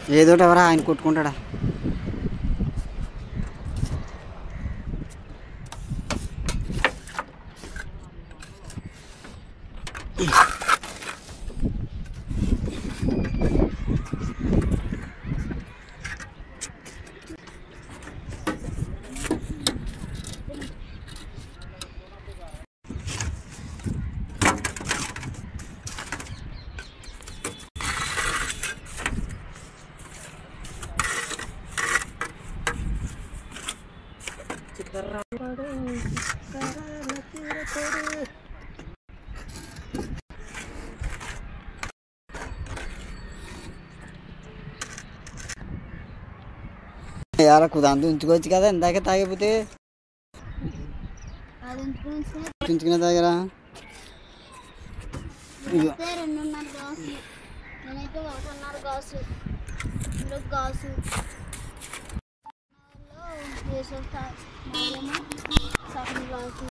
ఏదోటి ఎవరా ఆయన కొట్టుకుంటాడా యారా కుదాంత ఉంచుకోవచ్చు కదా ఇందాక తాగిపోతే అది ఉంచుకుని ఉంచుకునే తాగరా ఇదిగో అయితే రెండున్నర గ్లాసులు నేనైతే ఒకటిన్నర గ్లాసు ఇందులో గ్లాసు వేసేస్తా సగం గ్లాసు